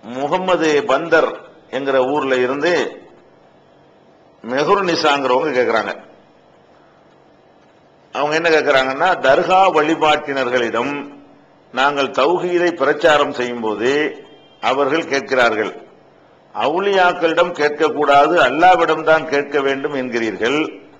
முகமது பந்தர் என்கிற ஊர்ல இருந்து மெஹுர் நிசாங்கிறவங்க கேட்கிறாங்க அவங்க என்ன கேட்கிறாங்கன்னா தர்கா வழிபாட்டினர்களிடம் நாங்கள் தௌஹீதை பிரச்சாரம் செய்யும் போது அவர்கள் கேட்கிறார்கள் அவுலியாக்களிடம் கேட்கக்கூடாது அல்லாவிடம் தான் கேட்க வேண்டும் என்கிறீர்கள்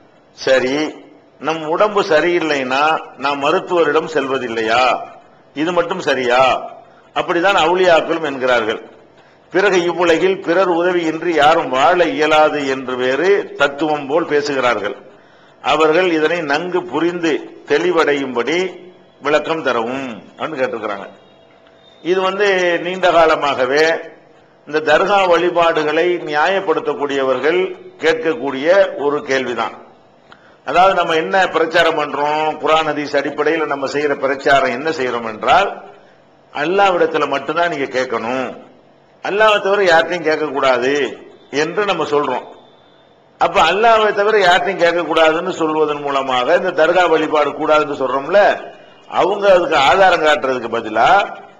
சரி நம் உடம்பு சரியில்லைன்னா நாம் மருத்துவரிடம் செல்வதில்லையா இது மட்டும் சரியா அப்படிதான் அவுலியாக்களும் என்கிறார்கள் பிறகு இவ்வுலகில் பிறர் உதவியின்றி யாரும் வாழ இயலாது என்று வேறு தத்துவம் போல் பேசுகிறார்கள் அவர்கள் இதனை நன்கு புரிந்து தெளிவடையும்படி விளக்கம் தரவும் அப்படின்னு கேட்டிருக்கிறாங்க இது வந்து நீண்ட காலமாகவே இந்த தர்கா வழிபாடுகளை நியாயப்படுத்தக்கூடியவர்கள் கேட்கக்கூடிய ஒரு கேள்விதான் அதாவது நம்ம என்ன பிரச்சாரம் பண்றோம் குரான் ஹதீஸ் அடிப்படையில் நம்ம செய்யற பிரச்சாரம் என்ன செய்யறோம் என்றால் அல்லாவிடத்துல மட்டும்தான் நீங்க கேட்கணும் அல்லாவை தவிர யார்ட்டையும் கேட்கக்கூடாது என்று நம்ம சொல்றோம் அப்ப அல்லாவை தவிர யார்ட்டையும் கேட்கக்கூடாதுன்னு சொல்வதன் மூலமாக இந்த தர்கா வழிபாடு கூடாதுன்னு சொல்றோம்ல அவங்க அதுக்கு ஆதாரம் காட்டுறதுக்கு பதிலா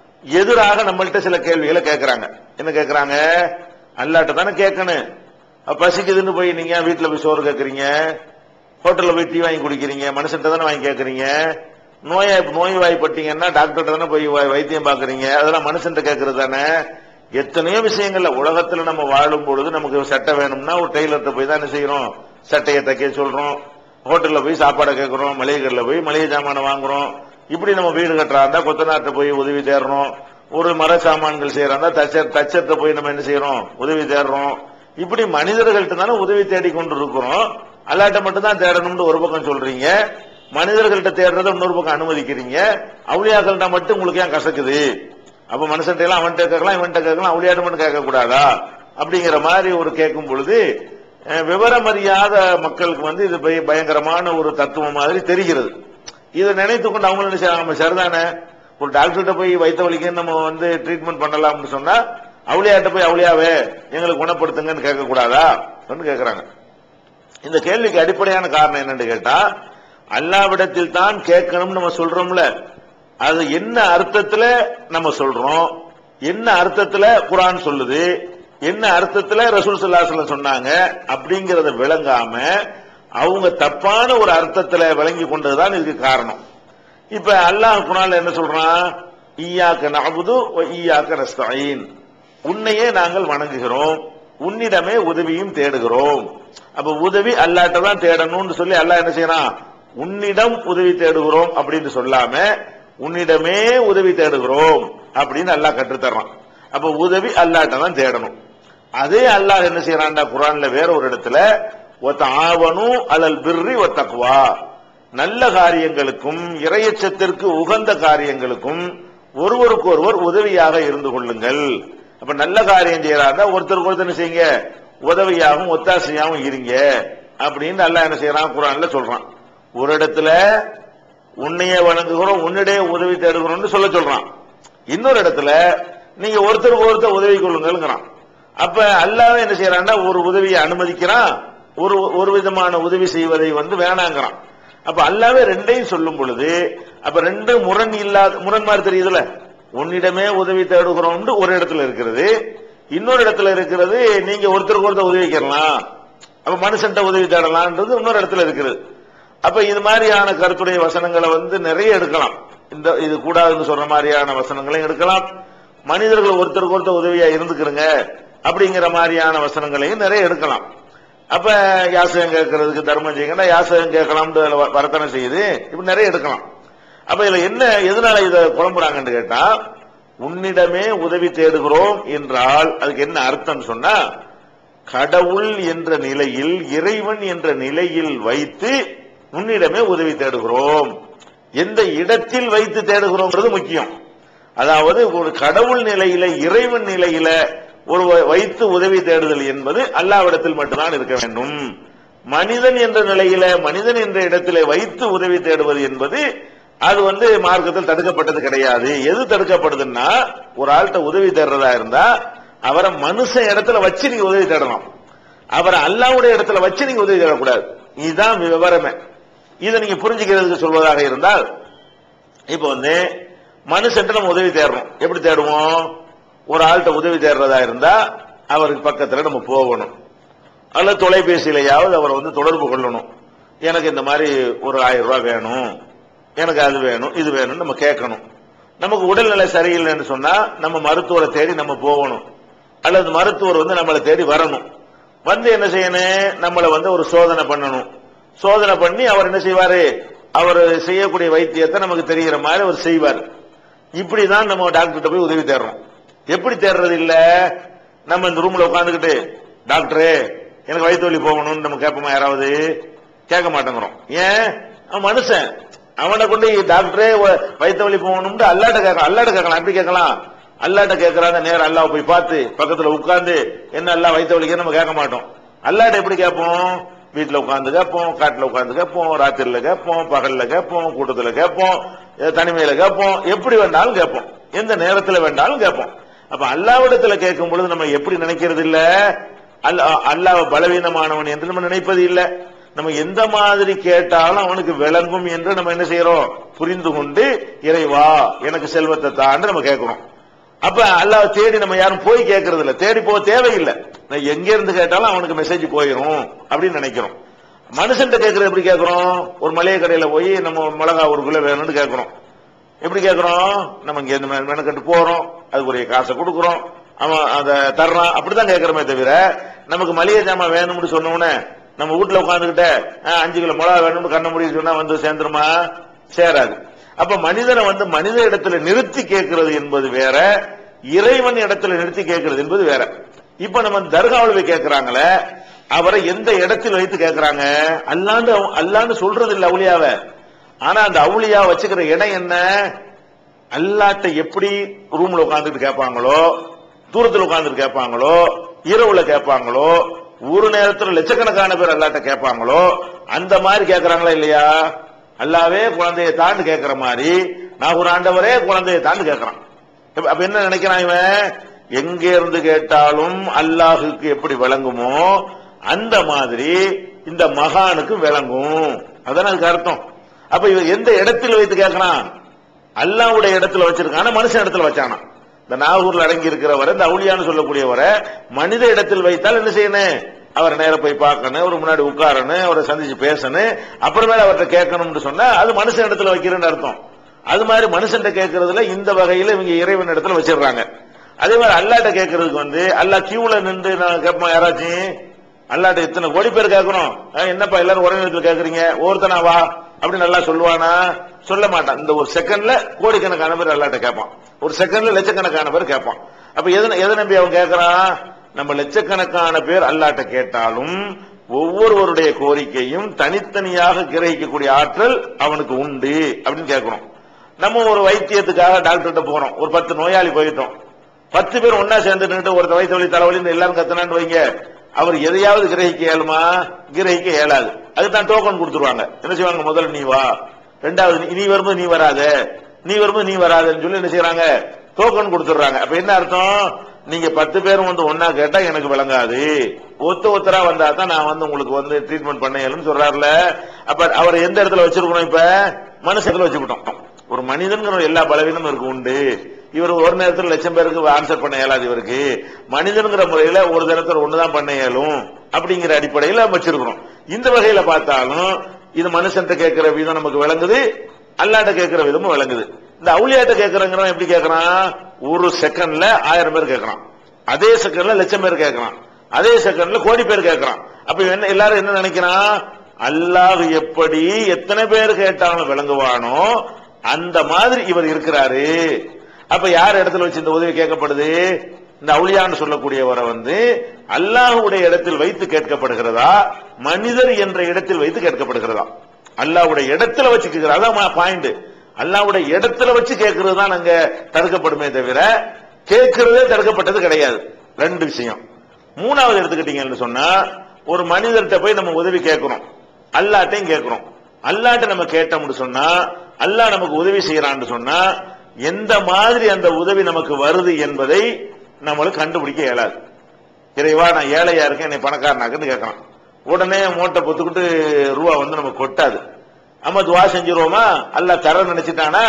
எதிராக நம்மள்ட்ட சில கேள்விகளை கேட்கறாங்க என்ன கேட்கறாங்க அல்லாட்ட தானே கேட்கணும் அப்ப பசிக்குதுன்னு போய் நீங்க வீட்டுல போய் சோறு கேட்கறீங்க ஹோட்டல்ல போய் டீ வாங்கி குடிக்கிறீங்க மனுஷன்ட்ட தானே வாங்கி கேட்கறீங்க நோயா நோய் வாய்ப்பட்டீங்கன்னா டாக்டர்கிட்ட தானே போய் வை- வைத்தியம் பாக்குறீங்க அதெல்லாம் மனுஷன்ட்ட கேட்கறது தானே எத்தனையோ விஷயங்கள்ல உலகத்துல நம்ம வாழும் பொழுது நமக்கு சட்டை வேணும்னா ஒரு டெய்லர்கிட்ட போய் தான் என்ன செய்யறோம் சட்டையை தைக்க சொல்றோம் ஹோட்டல்ல போய் சாப்பாடை கேட்கறோம் மளிகை கடையில போய் மளிகை சாமானை வாங்குறோம் இப்படி நம்ம வீடு கட்டுறா இருந்தா கொத்தனார்ட்ட போய் உதவி தேடுறோம் ஒரு மர சாமான்கள் செய்யறா தச்சர் தச்சர்கிட்ட போய் நம்ம என்ன செய்யறோம் உதவி தேடுறோம் இப்படி மனிதர்கள்ட்ட தானே உதவி தேடி கொண்டு இருக்கிறோம் அல்லாட்ட மட்டும் தான் தேடணும்னு ஒரு பக்கம் சொல்றீங்க மனிதர்கள்ட்ட தேடுறத இன்னொரு பக்கம் அனுமதிக்கிறீங்க அவுளியாக்கள்கிட்ட மட்டும் உங்களுக்கு ஏன் கசக்குது அப்ப மனுஷன்ட்ட எல்லாம் அவன்கிட்ட கேட்கலாம் இவன்கிட்ட கேட்கலாம் அவுளியாட்ட மட்டும் கேட்க கூடாதா அப்படிங்கிற மாதிரி ஒரு கேட்கும் பொழுது அஹ், விவரம் அறியாத மக்களுக்கு வந்து இது பய- பயங்கரமான ஒரு தத்துவம் மாதிரி தெரிகிறது இதை நினைத்து கொண்டு அவங்க என்ன செய்யறாங்க நம்ம சரிதானே ஒரு டாக்டர்கிட்ட போய் வைத்த வலிக்கு நம்ம வந்து ட்ரீட்மெண்ட் பண்ணலாம்னு சொன்னா அவுளியாட்ட போய் அவுளியாவே எங்களுக்கு குணப்படுத்துங்கன்னு கேட்க கூடாதா கேட்கறாங்க இந்த கேள்விக்கு அடிப்படையான காரணம் என்னன்னு கேட்டா அல்லாவிடத்தில் தான் கேட்கணும்னு நம்ம சொல்றோம்ல அது என்ன அர்த்தத்துல நம்ம சொல்றோம் என்ன அர்த்தத்துல குரான் சொல்லுது என்ன அர்த்தத்துல ரசூல் ஸல்லல்லாஹு சொன்னாங்க அப்படிங்கறத விளங்காம அவங்க தப்பான ஒரு அர்த்தத்துல விளங்கி கொண்டதுதான் இதுக்கு காரணம் இப்ப அல்லாஹ் குரான்ல என்ன சொல்றான் ஈயாக்க நஅபுது வ ஈயாக்க நஸ்தஈன் உன்னையே நாங்கள் வணங்குகிறோம் உன்னிடமே உதவியும் தேடுகிறோம் அப்ப உதவி அல்லாட்ட தான் தேடணும்னு சொல்லி அல்லாஹ் என்ன செய்யறான் உன்னிடம் உதவி தேடுகிறோம் அப்படின்னு சொல்லாம உன்னிடமே உதவி தேடுகிறோம் அப்படின்னு அல்லாஹ் கற்றுத்தர்றான் அப்ப உதவி அல்லாட்ட தான் தேடணும் அதே அல்லாஹ் என்ன செய்யறான்டா குரான்ல வேற ஒரு இடத்துல ஒத்த ஆவனு அலல் பிர்ரி ஒத்தக்குவா நல்ல காரியங்களுக்கும் இறையச்சத்திற்கு உகந்த காரியங்களுக்கும் ஒருவருக்கு ஒருவர் உதவியாக இருந்து கொள்ளுங்கள் அப்ப நல்ல காரியம் செய்யறாங்க ஒருத்தருக்கு ஒருத்தர் என்ன செய்யுங்க உதவியாகவும் ஒத்தாசையாகவும் இருங்க அப்படின்னு அல்லாஹ் என்ன செய்யறான் குரான்ல சொல்றான் ஒரு இடத்துல உன்னையே வணங்குகிறோம் உன்னிடையே உதவி தேடுகிறோம்னு சொல்ல சொல்றான் இன்னொரு இடத்துல நீங்க ஒருத்தருக்கு ஒருத்தர் உதவி கொள்ளுங்கிறான் அப்ப அல்லாஹ் என்ன செய்யறான்னா ஒரு உதவியை அனுமதிக்கிறான் ஒரு ஒரு விதமான உதவி செய்வதை வந்து வேணாங்கிறான் அப்ப அல்லாவே ரெண்டையும் சொல்லும் பொழுது அப்ப ரெண்டு முரண் இல்லாத முரண் மாதிரி தெரியுதுல உன்னிடமே உதவி தேடுகிறோம்னு ஒரு இடத்துல இருக்கிறது இன்னொரு இடத்துல இருக்கிறது நீங்க ஒருத்தருக்கு ஒருத்தர் உதவிக்கலாம் அப்ப மனுஷன்ட்ட உதவி தேடலாம்ன்றது இன்னொரு இடத்துல இருக்குது அப்ப இது மாதிரியான கருத்துடைய வசனங்களை வந்து நிறைய எடுக்கலாம் இந்த இது கூடாதுன்னு சொல்ற மாதிரியான வசனங்களையும் எடுக்கலாம் மனிதர்கள் ஒருத்தருக்கு ஒருத்தர் உதவியா இருந்துக்கிறங்க அப்படிங்கிற மாதிரியான வசனங்களையும் நிறைய எடுக்கலாம் அப்ப யாசகம் கேட்கறதுக்கு தர்மம் செய்யுங்கன்னா யாசகம் கேட்கலாம்னு அதுல வ- வர்த்தனை செய்யுது இப்படி நிறைய எடுக்கலாம் அப்ப இதுல என்ன எதனால இத குழம்புறாங்கன்னு கேட்டா உன்னிடமே உதவி தேடுகிறோம் என்றால் அதுக்கு என்ன அர்த்தம் சொன்னா கடவுள் என்ற நிலையில் இறைவன் என்ற நிலையில் வைத்து உன்னிடமே உதவி தேடுகிறோம் எந்த இடத்தில் வைத்து தேடுகிறோம்ன்றது முக்கியம் அதாவது ஒரு கடவுள் நிலையில இறைவன் நிலையில ஒரு வ- வைத்து உதவி தேடுதல் என்பது அல்லாவிடத்தில் மட்டும்தான் இருக்க வேண்டும் மனிதன் என்ற நிலையில மனிதன் என்ற இடத்திலே வைத்து உதவி தேடுவது என்பது அது வந்து மார்க்கத்தில் தடுக்கப்பட்டது கிடையாது எது தடுக்கப்படுதுன்னா ஒரு ஆள்கிட்ட உதவி தேடுறதா இருந்தா அவரை மனுஷ இடத்துல வச்சு நீங்க உதவி தேடலாம் அவரை அல்லாவுடைய இடத்துல வச்சு நீங்க உதவி தேடக்கூடாது இதுதான் விவரமே இதை நீங்க புரிஞ்சுக்கிறதுக்கு சொல்வதாக இருந்தால் இப்போ வந்து மனுஷன்ட்ட நம்ம உதவி தேடுறோம் எப்படி தேடுவோம் ஒரு ஆள்கிட்ட உதவி தேடுறதா இருந்தா அவருக்கு பக்கத்துல நம்ம போகணும் அல்லது தொலைபேசியிலையாவது அவரை வந்து தொடர்பு கொள்ளணும் எனக்கு இந்த மாதிரி ஒரு ஆயிரம் ரூபாய் வேணும் எனக்கு அது வேணும் இது வேணும்னு நம்ம கேட்கணும் நமக்கு உடல்நிலை சரியில்லைன்னு சொன்னா நம்ம மருத்துவரை தேடி நம்ம போகணும் அல்லது மருத்துவர் வந்து நம்மளை தேடி வரணும் வந்து என்ன செய்யணும் நம்மளை வந்து ஒரு சோதனை பண்ணணும் சோதனை பண்ணி அவர் என்ன செய்வாரு அவர் செய்யக்கூடிய வைத்தியத்தை நமக்கு தெரிகிற மாதிரி அவர் செய்வார் இப்படிதான் நம்ம டாக்டர்கிட்ட போய் உதவி தேடுறோம் எப்படி தேடுறது இல்ல நம்ம இந்த ரூம்ல உட்காந்துக்கிட்டு டாக்டரே எனக்கு வயிற்று வலி போகணும்னு நம்ம கேட்போமா யாராவது கேட்க மாட்டேங்கிறோம் ஏன் அவன் மனுஷன் அவனை கொண்டு டாக்டரே வ- வயித்து வலி போகணும்னு அல்லாட்ட கேட்கலாம் அல்லாட்ட கேட்கலாம் எப்படி கேட்கலாம் அல்லாட்ட கேட்கறாங்க நேரம் அல்லாஹ் போய் பார்த்து பக்கத்துல உட்கார்ந்து என்ன அல்லா வயிற்று வலிக்க நம்ம கேட்க மாட்டோம் அல்லாட்ட எப்படி கேட்போம் வீட்டுல உட்கார்ந்து கேட்போம் காட்டுல உட்கார்ந்து கேட்போம் ராத்திரில கேட்போம் பகல்ல கேட்போம் கூட்டத்துல கேட்போம் அஹ் தனிமையில கேட்போம் எப்படி வேண்டாலும் கேட்போம் எந்த நேரத்துல வேண்டாலும் கேட்போம் அப்ப அல்லாவிடத்துல கேட்கும் பொழுது நம்ம எப்படி நினைக்கிறது இல்ல அல்ல அல்லாஹ் பலவீனமானவன் என்று நம்ம நினைப்பது இல்ல நம்ம எந்த மாதிரி கேட்டாலும் அவனுக்கு விளங்கும் என்று நம்ம என்ன செய்யறோம் புரிந்து கொண்டு இறைவா எனக்கு செல்வத்தை தாண்டு நம்ம கேட்கிறோம் அப்ப அல்லாஹ் தேடி நம்ம யாரும் போய் கேட்கறது இல்ல தேடி போக தேவையில்லை நான் எங்க இருந்து கேட்டாலும் அவனுக்கு மெசேஜ் போயிடும் அப்படின்னு நினைக்கிறோம் மனுஷன்ட்ட கேட்கறது எப்படி கேட்கிறோம் ஒரு மளிகை கடையில போய் நம்ம மிளகா ஒரு கிலோ வேணும்னு கேட்கிறோம் எப்படி கேட்கிறோம் நம்ம இங்க இருந்து மெ- மெனக்கட்டு போறோம் அதுக்குரிய காசை கொடுக்குறோம் அவன் அதை தர்றான் அப்படிதான் கேட்கறமே தவிர நமக்கு மளிகை ஜாமான் வேணும்னு சொன்ன உடனே நம்ம வீட்டுல உட்காந்துக்கிட்ட அஞ்சு கிலோ மிளகா வேணும்னு கண்ண முடியும் சொன்னா வந்து சேர்ந்துருமா சேராது அப்ப மனிதனை வந்து மனித இடத்துல நிறுத்தி கேட்கிறது என்பது வேற இறைவன் இடத்துல நிறுத்தி கேட்கிறது என்பது வேற இப்ப நம்ம தர்காவில் போய் கேட்கிறாங்களே அவரை எந்த இடத்தில் வைத்து கேட்கிறாங்க அல்லாண்டு அவ- அல்லாண்டு சொல்றது இல்ல அவுளியாவை ஆனா அந்த அவுளியா வச்சுக்கிற இடம் என்ன அல்லாட்ட எப்படி ரூம்ல உட்கார்ந்துட்டு கேட்பாங்களோ தூரத்துல உட்கார்ந்துட்டு கேட்பாங்களோ இரவுல கேட்பாங்களோ ஒரு நேரத்துல லட்சக்கணக்கான பேர் அல்லாட்ட கேட்பாங்களோ அந்த மாதிரி கேட்கறாங்களா இல்லையா அல்லாவே குழந்தையை தாண்டு கேட்கிற மாதிரி நான் ஒரு ஆண்டவரே குழந்தையை தாண்டு கேட்கறான் அப்ப- அப்ப என்ன நினைக்கிறான் இவன் எங்க இருந்து கேட்டாலும் அல்லாஹுக்கு எப்படி விளங்குமோ அந்த மாதிரி இந்த மகானுக்கு விளங்கும் அதான அதுக்கு அர்த்தம் அப்ப இவன் எந்த இடத்தில் வைத்து கேட்கறான் அல்லாவுடைய இடத்துல வச்சிருக்கான மனுஷன் இடத்துல வச்சானா இந்த நாகூர்ல அடங்கி இருக்கிறவரை இந்த அவுளியான்னு சொல்லக்கூடியவரை மனித இடத்தில் வைத்தால் என்ன செய்யணும் அவரை நேர போய் பார்க்கணும் ஒரு முன்னாடி உட்காரணும் அவரை சந்திச்சு பேசணும் அப்புறமேல அவர்கிட்ட கேட்கணும்னு சொன்னா அது மனுஷன் இடத்துல வைக்கிறேன்னு அர்த்தம் அது மாதிரி மனுஷன்ட்ட கேட்கறதுல இந்த வகையில இவங்க இறைவன் இடத்துல வச்சிடுறாங்க அதே மாதிரி அல்லாட்ட கேட்கறதுக்கு வந்து அல்லா கியூல நின்று நான் கேட்போம் யாராச்சும் அல்லாட்ட இத்தனை கோடி பேர் கேட்கணும் அஹ் என்னப்பா எல்லாரும் ஒரே நேரத்தில் கேட்கறீங்க ஒருத்தனா வா அப்படி நல்லா சொல்லுவானா சொல்ல மாட்டான் இந்த ஒரு செகண்ட்ல கோடிக்கணக்கான பேர் அல்லாட்ட கேட்பான் ஒரு செகண்ட்ல லட்சக்கணக்கான பேர் கேட்பான் அப்ப எது எதை நம்பி அவன் கேட்கறான் நம்ம லட்சக்கணக்கான பேர் அல்லாட்ட கேட்டாலும் ஒவ்வொருவருடைய கோரிக்கையும் தனித்தனியாக கிரகிக்கக்கூடிய ஆற்றல் அவனுக்கு உண்டு அப்படின்னு கேட்கிறோம் நம்ம ஒரு வைத்தியத்துக்காக டாக்டர்கிட்ட போறோம் ஒரு பத்து நோயாளி போயிட்டோம் பத்து பேர் ஒன்னா சேர்ந்து நின்று ஒரு வயிற்று வலி தலைவலி எல்லாரும் கத்தனான்னு வைங்க அவர் எதையாவது கிரகிக்க இயலுமா கிரகிக்க இயலாது அதுதான் டோக்கன் கொடுத்துருவாங்க என்ன செய்வாங்க முதல்ல நீ வா ரெண்டாவது நீ- நீ வரும்போது நீ வராத நீ வரும்போது நீ வராதன்னு சொல்லி என்ன செய்யறாங்க டோக்கன் கொடுத்துடுறாங்க அப்ப என்ன அர்த்தம் நீங்க பத்து பேரும் வந்து ஒன்னா கேட்டா எனக்கு விளங்காது ஒத்த ஒத்தரா வந்தா தான் நான் வந்து உங்களுக்கு வந்து ட்ரீட்மெண்ட் பண்ண இயலும்னு சொல்றாருல அப்ப அவர் எந்த இடத்துல வச்சிருக்கணும் இப்ப மனுஷத்துல வச்சுக்கிட்டோம் ஒரு மனிதன்கிற எல்லா பலவீனமும் இருக்கு உண்டு இவர் ஒரு நேரத்தில் லட்சம் பேருக்கு ஆன்சர் பண்ண இயலாது இவருக்கு மனிதன்கிற முறையில ஒரு நேரத்தில் ஒண்ணுதான் பண்ண இயலும் அப்படிங்கிற அடிப்படையில வச்சிருக்கிறோம் இந்த வகையில பார்த்தாலும் இது மனுஷன்ட்ட கேட்கிற விதம் நமக்கு விளங்குது அல்லாட்ட கேட்கிற விதமும் விளங்குது இந்த அவுளியாட்ட கேட்கறங்கிறவன் எப்படி கேட்கறான் ஒரு செகண்ட்ல ஆயிரம் பேர் கேட்கறான் அதே செகண்ட்ல லட்சம் பேர் கேட்கறான் அதே செகண்ட்ல கோடி பேர் கேட்கறான் அப்ப இவன் என்ன எல்லாரும் என்ன நினைக்கிறான் அல்லாஹ் எப்படி எத்தனை பேர் கேட்டாலும் விளங்குவானோ அந்த மாதிரி இவர் இருக்கிறாரு அப்ப யார் இடத்துல வச்சு இந்த உதவி கேட்கப்படுது இந்த அவுளியான்னு சொல்லக்கூடியவரை வந்து அல்லாஹ்வுடைய இடத்தில் வைத்து கேட்கப்படுகிறதா மனிதர் என்ற இடத்தில் வைத்து கேட்கப்படுகிறதா அல்லாஹ்வுடைய இடத்துல வச்சு கேட்கிறார் அதான் பாயிண்ட் அல்லாஹ்வுடைய இடத்துல வச்சு கேட்கறது தான் அங்க தடுக்கப்படுமே தவிர கேட்கறதே தடுக்கப்பட்டது கிடையாது ரெண்டு விஷயம் மூணாவது எடுத்துக்கிட்டீங்கன்னு சொன்னா ஒரு மனிதர்கிட்ட போய் நம்ம உதவி கேட்கிறோம் அல்லாட்டையும் கேட்கிறோம் அல்லாட்ட நம்ம கேட்டோம்னு சொன்னா அல்லாஹ் நமக்கு உதவி செய்யறான்னு சொன்னா எந்த மாதிரி அந்த உதவி நமக்கு வருது என்பதை நம்மளுக்கு கண்டுபிடிக்க இயலாது இறைவா நான் ஏழையா இருக்கேன் என்னை பணக்காரனாக்குன்னு கேட்கறான் உடனே மூட்டை பொத்துக்கிட்டு ரூபா வந்து நமக்கு கொட்டாது நம்ம துவா செஞ்சிருவோமா அல்லாஹ் தர நினைச்சிட்டானா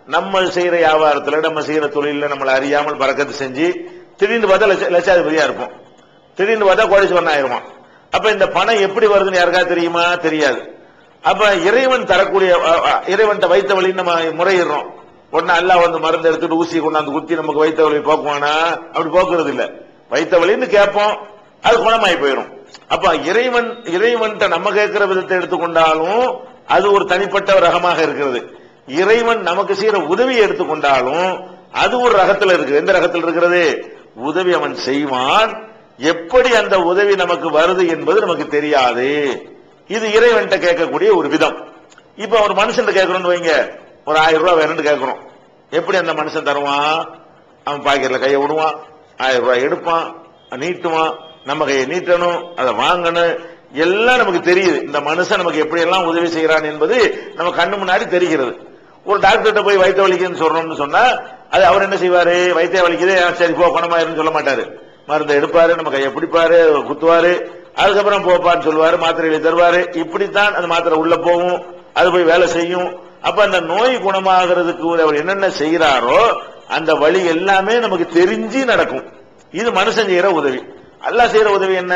நம்ம செய்யற வியாபாரத்துல நம்ம செய்யற தொழில நம்மளை அறியாமல் பறக்கத்து செஞ்சு திடீர்னு பார்த்தா லட்ச லட்சாதிபதியா இருப்போம் திடீர்னு பார்த்தா கோடீஸ்வரன் ஆயிருவான் அப்ப இந்த பணம் எப்படி வருதுன்னு யாருக்கா தெரியுமா தெரியாது அப்ப இறைவன் தரக்கூடிய இறைவன் வைத்த வழி நம்ம முறையிடுறோம் உடனே அல்லாஹ் வந்து மருந்து எடுத்துட்டு ஊசி கொண்டாந்து குத்தி நமக்கு வைத்த வழி போக்குவானா அப்படி போக்குறது இல்ல வைத்த வழின்னு கேட்போம் அது குணமாயி போயிடும் அப்ப இறைவன் இறைவன்ட்ட நம்ம கேட்கிற விதத்தை எடுத்துக்கொண்டாலும் அது ஒரு தனிப்பட்ட ரகமாக இருக்கிறது இறைவன் நமக்கு செய்யற உதவியை எடுத்துக்கொண்டாலும் அது ஒரு ரகத்துல இருக்கு எந்த ரகத்தில் இருக்கிறது உதவி அவன் செய்வான் எப்படி அந்த உதவி நமக்கு வருது என்பது நமக்கு தெரியாது இது இறைவன்ட்ட கேட்கக்கூடிய ஒரு விதம் இப்ப ஒரு மனுஷன் கேட்கணும்னு வைங்க ஒரு ஆயிரம் ரூபாய் வேணும்னு கேட்கறோம் எப்படி அந்த மனுஷன் தருவான் அவன் பாக்கெட்ல கையை விடுவான் ஆயிரம் ரூபாய் எடுப்பான் நீட்டுவான் நம்ம கையை நீட்டணும் அதை வாங்கணும் எல்லாம் நமக்கு தெரியுது இந்த மனுஷன் நமக்கு எப்படி எல்லாம் உதவி செய்யறான் என்பது நம்ம கண்ணு முன்னாடி தெரிகிறது ஒரு டாக்டர்கிட்ட போய் வைத்த வலிக்குன்னு சொல்றோம்னு சொன்னா அது அவர் என்ன செய்வாரு வைத்திய வலிக்குது ஆ, சரி போ பணமாயிருன்னு சொல்ல மாட்டாரு மருந்தை எடுப்பாரு நம்ம கையை பிடிப்பாரு குத்துவாரு அதுக்கப்புறம் போப்பான்னு சொல்லுவாரு மாத்திரைகளை தருவாரு இப்படித்தான் அந்த மாத்திரை உள்ள போகும் அது போய் வேலை செய்யும் அப்ப அந்த நோய் குணமாகிறதுக்கு அவர் என்னென்ன செய்யறாரோ அந்த வழி எல்லாமே நமக்கு தெரிஞ்சு நடக்கும் இது மனுஷன் செய்யற உதவி அல்லாஹ் செய்யற உதவி என்ன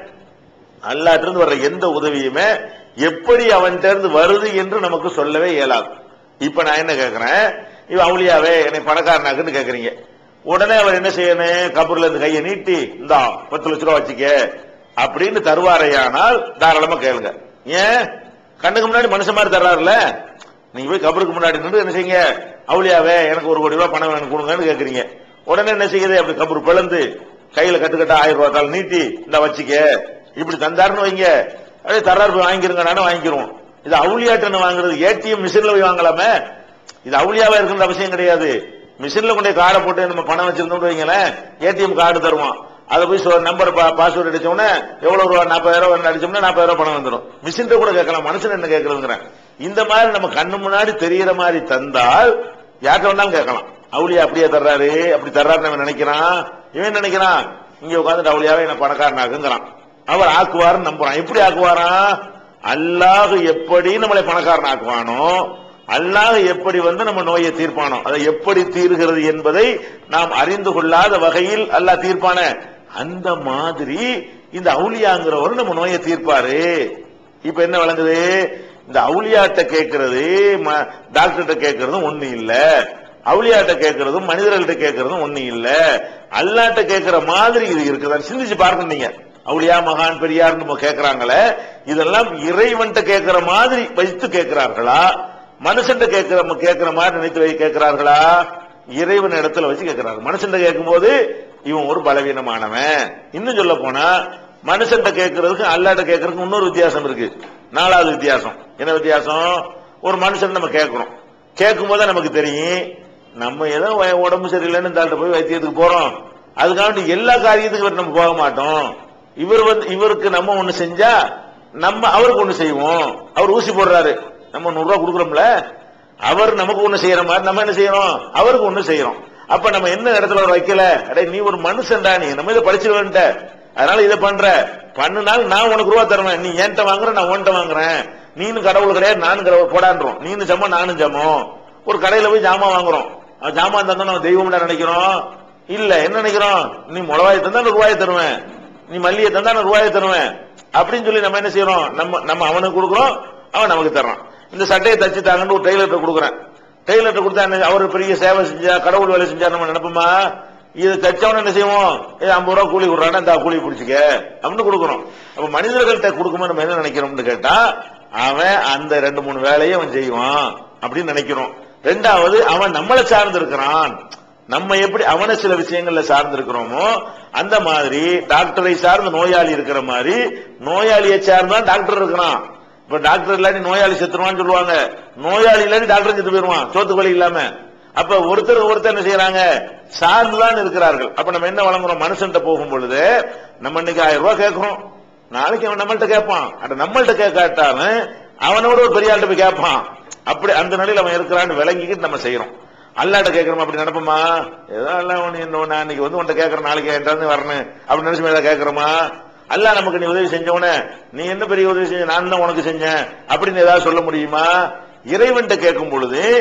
அல்லாஹ் இருந்து வர்ற எந்த உதவியுமே எப்படி அவன்கிட்ட இருந்து வருது என்று நமக்கு சொல்லவே இயலாது இப்ப நான் என்ன கேக்குறேன் இவ அவுளியாவே என்னை பணக்காரனாக்குன்னு கேக்குறீங்க உடனே அவர் என்ன செய்யணும் கபூர்ல இருந்து கையை நீட்டி இந்தா பத்து லட்ச ரூபா வச்சுக்க அப்படின்னு தருவாரையானால் தாராளமா கேளுங்க ஏன் கண்ணுக்கு முன்னாடி மனுஷன் மாதிரி தர்றாருல நீங்க போய் கபருக்கு முன்னாடி நின்று என்ன செய்யுங்க அவுளியாவே எனக்கு ஒரு கோடி ரூபாய் பணம் வேணும் கொடுங்கன்னு கேக்குறீங்க உடனே என்ன செய்யுது அப்படி கபர் பிளந்து கையில கட்டுக்கட்ட ஆயிரம் ரூபாய் தாள் நீட்டி இந்த வச்சுக்க இப்படி தந்தாருன்னு வைங்க அப்படியே தர்றாரு போய் வாங்கிருங்க நானும் வாங்கிக்கிறோம் இது அவுளியாட்டன்னு வாங்குறது ஏடிஎம் மிஷின்ல போய் வாங்கலாமே இது அவுளியாவா இருக்கிற அவசியம் கிடையாது மிஷின்ல கொண்டு போய் கார்டை போட்டு நம்ம பணம் வச்சிருந்தோம்னு வைங்களேன் ஏடிஎம் கார்டு தருவான் அதை போய் நம்பர் பாஸ்வேர்டு அடிச்ச உடனே எவ்வளவு ரூபா நாற்பதாயிரம் ரூபாய் அடிச்சோம்னா நாற்பதாயிரம் பணம் வந்துடும் மிஷின் கூட கேட்கலாம் மனுஷன் என்ன கேட்கறதுங்கிறேன் இந்த மாதிரி நம்ம கண்ணு முன்னாடி தெரியற மாதிரி தந்தால் யார்கிட்ட வேணாலும் கேட்கலாம் அவுளியா அப்படியே தர்றாரு அப்படி தர்றாருன்னு அவன் நினைக்கிறான் இவன் நினைக்கிறான் இங்க உட்காந்து அவுளியாவே என்ன பணக்காரன் ஆகுங்கிறான் அவர் ஆக்குவாருன்னு நம்புறான் எப்படி ஆக்குவாராம் அல்லாஹ் எப்படி நம்மளை பணக்காரன் ஆக்குவானோ அல்லாஹ் எப்படி வந்து நம்ம நோயை தீர்ப்பானோ அதை எப்படி தீர்கிறது என்பதை நாம் அறிந்து கொள்ளாத வகையில் அல்லாஹ் தீர்ப்பான அந்த மாதிரி இந்த அவுளியாங்கிறவர் நம்ம நோயை தீர்ப்பாரு இப்ப என்ன விளங்குது இந்த அவுளியாட்ட கேட்கறது ம- டாக்டர்கிட்ட கேட்கறதும் ஒண்ணு இல்ல அவுளியாட்ட கேட்கறதும் மனிதர்கள்ட்ட கேட்கறதும் ஒண்ணு இல்ல அல்லாட்ட கேட்கிற மாதிரி இது இருக்குதான்னு சிந்திச்சு பார்க்கணும் நீங்க அவுளியா மகான் பெரியார் நம்ம கேட்கறாங்களே இதெல்லாம் இறைவன்ட்ட கேட்கிற மாதிரி வைத்து கேட்கிறார்களா மனுஷன்ட்ட கேட்கிற கேட்கிற மாதிரி நினைத்து வை கேட்கிறார்களா இறைவன் இடத்துல வச்சு கேட்கிறாங்க மனுஷன்ட்ட கேட்கும்போது இவன் ஒரு பலவீனமானவன் இன்னும் சொல்ல போனா மனுஷன்ட்ட கேட்கறதுக்கு அல்லாட்ட கேட்கறதுக்கு இன்னொரு வித்தியாசம் இருக்கு நாலாவது வித்தியாசம் என்ன வித்தியாசம் ஒரு மனுஷன் நம்ம கேட்கிறோம் கேட்கும் போது நமக்கு தெரியும் நம்ம ஏதோ வ- உடம்பு சரியில்லைன்னு இந்த ஆள்கிட்ட போய் வைத்தியத்துக்கு போறோம் அதுக்காண்டி எல்லா காரியத்துக்கும் இவர் நம்ம போக மாட்டோம் இவர் வந்து இவருக்கு நம்ம ஒண்ணு செஞ்சா நம்ம அவருக்கு ஒண்ணு செய்வோம் அவர் ஊசி போடுறாரு நம்ம நூறு ரூபாய் கொடுக்குறோம்ல அவர் நமக்கு ஒண்ணு செய்யற மாதிரி நம்ம என்ன செய்யறோம் அவருக்கு ஒண்ணு செய்யறோம் அப்ப நம்ம என்ன இடத்துல அவர் வைக்கல அடே நீ ஒரு மனுஷன்டா நீ நம்ம இதை படிச்சிருவேன்ட்ட அதனால இதை பண்ற பண்ணுனால் நான் உனக்கு ரூபா தருவேன் நீ என்கிட்ட வாங்குற நான் உன்கிட்ட வாங்குறேன் நீனும் கடவுள் கிடையாது நானும் கடவுள் போடான்றோம் நீனும் ஜமம் நானும் ஜமம் ஒரு கடையில போய் ஜாமான் வாங்குறோம் அவன் ஜாமான் தந்தா நம்ம தெய்வம்டா நினைக்கிறோம் இல்ல என்ன நினைக்கிறோம் நீ முளவாயை தந்தா நான் ரூபாயை தருவேன் நீ மல்லியை தந்தா நான் ரூபாயை தருவேன் அப்படின்னு சொல்லி நம்ம என்ன செய்யறோம் நம்ம நம்ம அவனுக்கு கொடுக்குறோம் அவன் நமக்கு தர்றான் இந்த சட்டையை தச்சு தாங்கன்னு ஒரு டெய்லர்கிட்ட கொடுக்குறேன் டெய்லர்கிட்ட கொடுத்தா என்ன அவர் பெரிய சேவை செஞ்சா கடவுள் வேலை செஞ்சா நம்ம நினைப்போமா இது தச்சவன என்ன செய்வோம் இது ஐம்பது ரூபா கூலி கொடுறானா இந்த கூலி பிடிச்சிக்க அப்படின்னு கொடுக்குறோம் அப்ப மனிதர்கள்ட்ட கொடுக்கும்போது நம்ம என்ன நினைக்கிறோம்னு கேட்டா அவன் அந்த ரெண்டு மூணு வேலையை அவன் செய்வான் அப்படின்னு நினைக்கிறோம் ரெண்டாவது அவன் நம்மளை சார்ந்து இருக்கிறான் நம்ம எப்படி அவனை சில விஷயங்கள்ல சார்ந்து இருக்கிறோமோ அந்த மாதிரி டாக்டரை சார்ந்த நோயாளி இருக்கிற மாதிரி நோயாளியை சார்ந்தான் டாக்டர் இருக்கிறான் இப்ப டாக்டர் இல்லாட்டி நோயாளி செத்துருவான்னு சொல்லுவாங்க நோயாளி இல்லாட்டி டாக்டர் செத்து போயிருவான் சோத்து வழி இல்லாம அப்ப ஒருத்தர் ஒருத்தர் என்ன செய்யறாங்க சார்ந்துதான் இருக்கிறார்கள் அப்ப நம்ம என்ன வழங்குறோம் மனுஷன்ட்ட போகும் பொழுது நம்ம இன்னைக்கு ஆயிரம் ரூபாய் கேட்கிறோம் நாளைக்கு அவன் நம்மள்ட்ட கேட்பான் அட நம்மள்ட்ட கேட்காட்டாலும் அவனோட ஒரு பெரிய ஆள்கிட்ட போய் கேட்பான் அப்படி அந்த நிலையில அவன் இருக்கிறான்னு விளங்கிக்கிட்டு நம்ம செய்யறோம் அல்லாட்ட கேட்கறோம் அப்படி நினைப்போமா ஏதோ எல்லாம் ஒண்ணு என்ன நான் இன்னைக்கு வந்து உன்ட்ட கேட்கறேன் நாளைக்கு என்கிட்ட வரணும் அப்படி நினைச்சு மேல கேட்கறோமா அல்ல நமக்கு நீ உதவி செஞ்சவன நீ என்ன பெரிய உதவி செஞ்ச நான் தான் உனக்கு செஞ்சேன் அப்படின்னு ஏதாவது சொல்ல முடியுமா இறைவன்ட்ட கேட்கும் பொழுது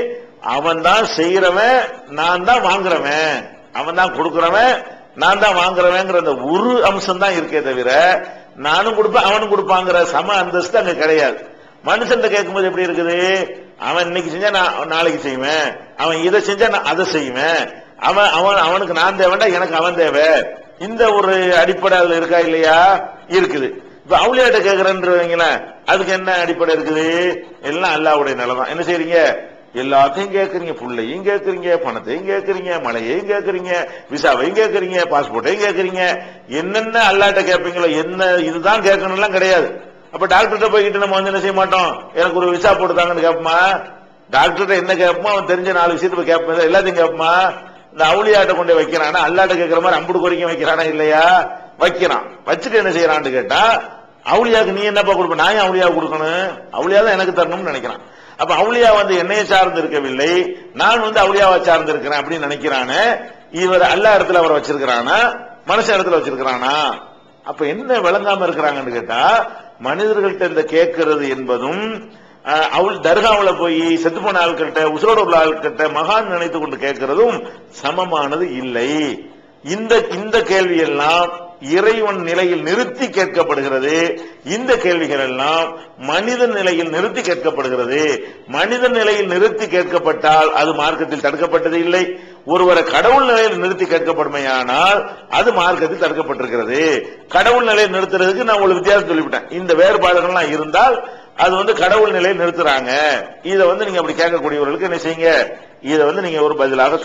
அவன் தான் செய்யறவன் நான் தான் வாங்குறவன் அவன் தான் கொடுக்கறவன் நான் தான் வாங்குறவங்கிற அந்த ஒரு அம்சம் தான் இருக்கே தவிர நானும் கொடுப்பேன் அவனும் கொடுப்பாங்கிற சம அந்தஸ்து அங்க கிடையாது மனுஷன் கேட்கும்போது எப்படி இருக்குது அவன் இன்னைக்கு செஞ்சா நான் நாளைக்கு செய்வேன் அவன் இதை செஞ்சா நான் அதை செய்வேன் அவன் அவன் அவனுக்கு நான் தேவைண்டா எனக்கு அவன் தேவை இந்த ஒரு அடிப்படை அதுல இருக்கா இல்லையா இருக்குது இப்ப அவுளியாட்ட கேக்குறேன்றவங்களேன் அதுக்கு என்ன அடிப்படை இருக்குது எல்லாம் அல்லாவுடைய நிலைதான் என்ன செய்றீங்க எல்லாத்தையும் கேட்கறீங்க புள்ளையும் கேட்கறீங்க பணத்தையும் கேட்கறீங்க மழையையும் கேட்கறீங்க விசாவையும் கேட்கறீங்க பாஸ்போர்ட்டையும் கேட்கறீங்க என்னென்ன அல்லாட்ட கேட்பீங்களோ என்ன இதுதான் கேட்கணும்லாம் கிடையாது அப்ப டாக்டர்கிட்ட போய்கிட்டு நம்ம வந்து என்ன செய்ய மாட்டோம் எனக்கு ஒரு விசா போட்டுதாங்கன்னு கேட்போமா டாக்டர்கிட்ட என்ன கேட்போமோ அவன் தெரிஞ்ச நாலு விஷயத்தை போய் கேட்போம் எல்லாத்தையும் கேட்போமா இந்த அவுளியாட்ட கொண்டு போய் வைக்கிறானா அல்லாட்ட கேட்கிற மாதிரி அம்புடு கோரிக்கை வைக்கிறானா இல்லையா வைக்கிறான் வச்சுட்டு என்ன செய்யறான்னு கேட்டா அவுளியாவுக்கு நீ என்னப்பா கொடுப்ப நான் ஏன் அவுளியா கொடுக்கணும் அவுளியா தான் எனக்கு தரணும்னு நினைக்கிறான் அப்ப அவுளியா வந்து என்னைய சார்ந்து இருக்கவில்லை நான் வந்து அவுளியாவை சார்ந்து இருக்கிறேன் அப்படின்னு நினைக்கிறானே இவர் அல்லா இடத்துல அவரை வச்சிருக்கிறானா மனுஷ இடத்துல வச்சிருக்கிறானா அப்ப என்ன விளங்காம இருக்கிறாங்கன்னு கேட்டா மனிதர்கள்ட்ட இந்த கேட்கிறது என்பதும் அஹ், அவள் தர்காவுல போய் செத்து போன ஆட்கள்கிட்ட உசுரோட உள்ள ஆட்கள்கிட்ட மகான் நினைத்து கொண்டு கேட்கிறதும் சமமானது இல்லை இந்த இந்த கேள்வி எல்லாம் இறைவன் நிலையில் நிறுத்தி கேட்கப்படுகிறது இந்த கேள்விகள் எல்லாம் மனித நிலையில் நிறுத்தி கேட்கப்படுகிறது மனித நிலையில் நிறுத்தி கேட்கப்பட்டால் அது மார்க்கத்தில் தடுக்கப்பட்டது இல்லை ஒருவரை கடவுள் நிலையில் நிறுத்தி கேட்கப்படுமையானால் அது மார்க்கத்தில் தடுக்கப்பட்டிருக்கிறது கடவுள் நிலையில் நிறுத்துறதுக்கு நான் உங்களுக்கு வித்தியாசம் சொல்லிவிட்டேன் இந்த வேறுபாடுகள்லாம் இருந்தால் அது வந்து கடவுள் நிலையில் நிறுத்துறாங்க இதை வந்து நீங்க அப்படி கேட்கக்கூடியவர்களுக்கு என்ன செய்யுங்க இதை வந்து நீங்க ஒரு பதிலாக